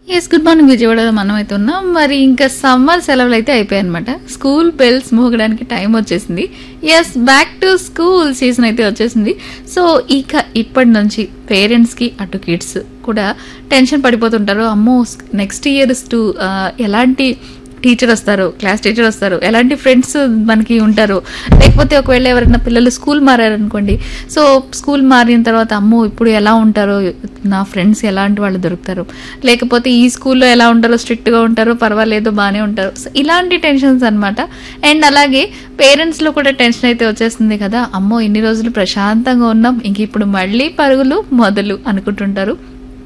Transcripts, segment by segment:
yes good morning విజయవాడలో మనం అయితే ఉన్నాం మరి ఇంకా సమ్మర్ సెలవులు అయితే అయిపోయాయి అనమాట స్కూల్ బెల్స్ మోగడానికి టైం వచ్చేసింది yes back to school season అయితే వచ్చేసింది సో ఇక ఇప్పటి నుంచి పేరెంట్స్ కి అటు కిడ్స్ కూడా టెన్షన్ పడిపోతుంటారు అమ్మో నెక్స్ట్ ఇయర్ టు ఎలాంటి టీచర్ వస్తారు క్లాస్ టీచర్ వస్తారు ఎలాంటి ఫ్రెండ్స్ మనకి ఉంటారు లేకపోతే ఒకవేళ ఎవరైనా పిల్లలు స్కూల్ మారారనుకోండి సో స్కూల్ మారిన తర్వాత అమ్మో ఇప్పుడు ఎలా ఉంటారో నా ఫ్రెండ్స్ ఎలాంటి వాళ్ళు దొరుకుతారు లేకపోతే ఈ స్కూల్లో ఎలా ఉంటారో స్ట్రిక్ట్గా ఉంటారో పర్వాలేదు బాగానే ఉంటారు సో ఇలాంటి టెన్షన్స్ అనమాట అండ్ అలాగే పేరెంట్స్లో కూడా టెన్షన్ అయితే వచ్చేస్తుంది కదా అమ్మో ఇన్ని రోజులు ప్రశాంతంగా ఉన్నాం ఇంక ఇప్పుడు మళ్ళీ పరుగులు మొదలు అనుకుంటుంటారు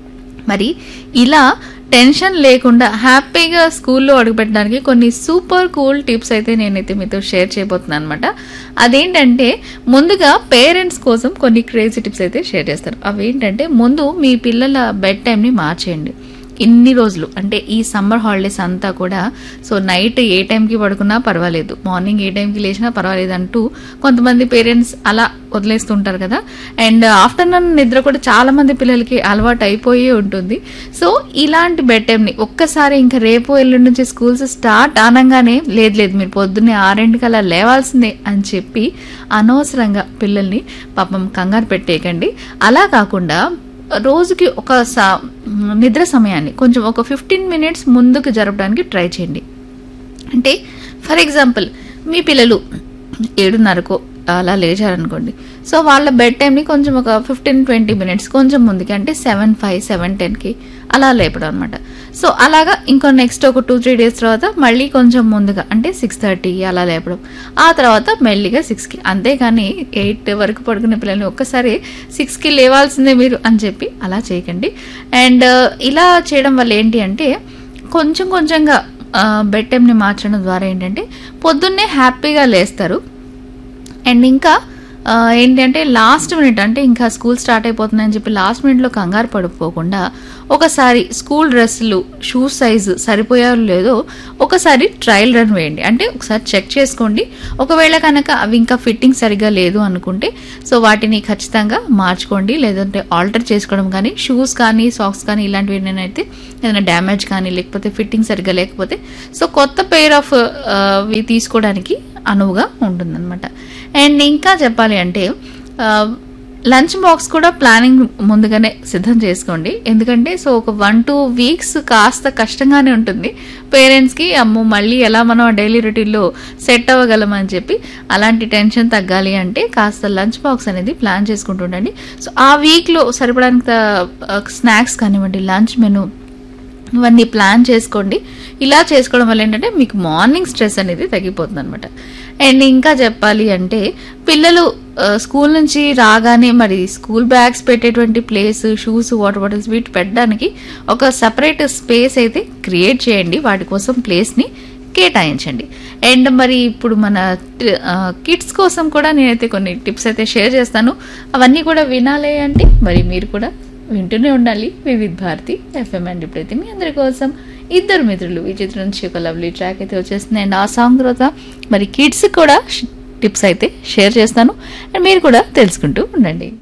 మరి ఇలా టెన్షన్ లేకుండా హ్యాపీగా స్కూల్లో అడుగుపెట్టడానికి కొన్ని సూపర్ కూల్ టిప్స్ అయితే నేనైతే మీతో షేర్ చేయబోతున్నాను అనమాట అదేంటంటే ముందుగా పేరెంట్స్ కోసం కొన్ని క్రేజీ టిప్స్ అయితే షేర్ చేస్తారు అవేంటంటే ముందు మీ పిల్లల బెడ్ టైంని మార్చేయండి ఇన్ని రోజులు అంటే ఈ సమ్మర్ హాలిడేస్ అంతా కూడా సో నైట్ ఏ టైంకి పడుకున్నా పర్వాలేదు మార్నింగ్ ఏ టైంకి లేచినా పర్వాలేదు అంటూ కొంతమంది పేరెంట్స్ అలా వదిలేస్తుంటారు కదా అండ్ ఆఫ్టర్నూన్ నిద్ర కూడా చాలా మంది పిల్లలకి అలవాటు అయిపోయి ఉంటుంది సో ఇలాంటి బెడ్ టైంని ఒక్కసారి ఇంకా రేపు ఎల్లుండి నుంచి స్కూల్స్ స్టార్ట్ అనగానే లేదు లేదు మీరు పొద్దున్నే ఆరింటికి అలా లేవాల్సిందే అని చెప్పి అనవసరంగా పిల్లల్ని పాపం కంగారు పెట్టేయకండి అలా కాకుండా రోజుకి ఒక స- నిద్ర సమయాన్ని కొంచెం ఒక ఫిఫ్టీన్ మినిట్స్ ముందుకు జరపడానికి ట్రై చేయండి అంటే ఫర్ ఎగ్జాంపుల్ మీ పిల్లలు ఏడున్నరకు అలా లేచారనుకోండి సో వాళ్ళ బెడ్ టైంని కొంచెం ఒక ఫిఫ్టీన్ ట్వంటీ మినిట్స్ కొంచెం ముందుకి అంటే సెవెన్ ఫైవ్ సెవెన్ టెన్కి అలా లేపడం అనమాట సో అలాగా ఇంకో నెక్స్ట్ ఒక టూ త్రీ డేస్ తర్వాత మళ్ళీ కొంచెం ముందుగా అంటే సిక్స్ థర్టీకి అలా లేపడం ఆ తర్వాత మెల్లిగా సిక్స్కి అంతేగాని ఎయిట్ వరకు పడుకునే పిల్లల్ని ఒక్కసారి సిక్స్కి లేవాల్సిందే మీరు అని చెప్పి అలా చేయకండి అండ్ ఇలా చేయడం వల్ల ఏంటి అంటే కొంచెం కొంచెంగా బెడ్ టైంని మార్చడం ద్వారా ఏంటంటే పొద్దున్నే హ్యాపీగా లేస్తారు అండ్ ఇంకా ఆ, ఏంటంటే లాస్ట్ మినిట్ అంటే ఇంకా స్కూల్ స్టార్ట్ అయిపోతుందని చెప్పి లాస్ట్ మినిట్లో కంగారు పడిపోకుండా ఒకసారి స్కూల్ డ్రెస్సులు షూ సైజు సరిపోయారో లేదో ఒకసారి ట్రయల్ రన్ వేయండి అంటే ఒకసారి చెక్ చేసుకోండి ఒకవేళ కనుక అవి ఇంకా ఫిట్టింగ్ సరిగా లేదు అనుకుంటే సో వాటిని ఖచ్చితంగా మార్చుకోండి లేదంటే ఆల్టర్ చేసుకోవడం కానీ షూస్ కానీ సాక్స్ కానీ ఇలాంటివి ఏమైనా ఏదైనా డ్యామేజ్ కానీ లేకపోతే ఫిట్టింగ్ సరిగా లేకపోతే సో కొత్త పెయిర్ ఆఫ్ తీసుకోవడానికి అనువుగా ఉంటుందన్నమాట అండ్ ఇంకా చెప్పాలి అంటే లంచ్ బాక్స్ కూడా ప్లానింగ్ ముందుగానే సిద్ధం చేసుకోండి ఎందుకంటే సో ఒక వన్ టూ వీక్స్ కాస్త కష్టంగానే ఉంటుంది పేరెంట్స్కి అమ్మో మళ్ళీ ఎలా మనం డైలీ రొటీన్లో సెట్ అవ్వగలమని చెప్పి అలాంటి టెన్షన్ తగ్గాలి అంటే కాస్త లంచ్ బాక్స్ అనేది ప్లాన్ చేసుకుంటుండండి సో ఆ వీక్లో సరిపడానికి స్నాక్స్ కానివ్వండి లంచ్ మెను ఇవన్నీ ప్లాన్ చేసుకోండి ఇలా చేసుకోవడం వల్ల ఏంటంటే మీకు మార్నింగ్ స్ట్రెస్ అనేది తగ్గిపోతుంది అనమాట అండ్ ఇంకా చెప్పాలి అంటే పిల్లలు ఆ, స్కూల్ నుంచి రాగానే మరి స్కూల్ బ్యాగ్స్ పెట్టేటువంటి ప్లేస్ షూస్ వాటర్ బాటిల్స్ వీటి పెట్టడానికి ఒక సపరేట్ స్పేస్ అయితే క్రియేట్ చేయండి వాటి కోసం ప్లేస్ని కేటాయించండి అండ్ మరి ఇప్పుడు మన కిడ్స్ కోసం కూడా నేనైతే కొన్ని టిప్స్ అయితే షేర్ చేస్తాను అవన్నీ కూడా వినాలి అంటే మరి మీరు కూడా వింటూనే ఉండాలి వివిధ్ భారతి ఎఫ్ఎం అండ్ ఇప్పుడైతే మీ అందరి కోసం ఇద్దరు మిత్రులు ఈ చిత్రం నుంచి ఒక లవ్లీ ట్రాక్ అయితే వచ్చేస్తుంది అండ్ ఆ సాంగ్ తర్వాత మరి కిడ్స్ కూడా టిప్స్ అయితే షేర్ చేస్తాను అండ్ మీరు కూడా తెలుసుకుంటూ ఉండండి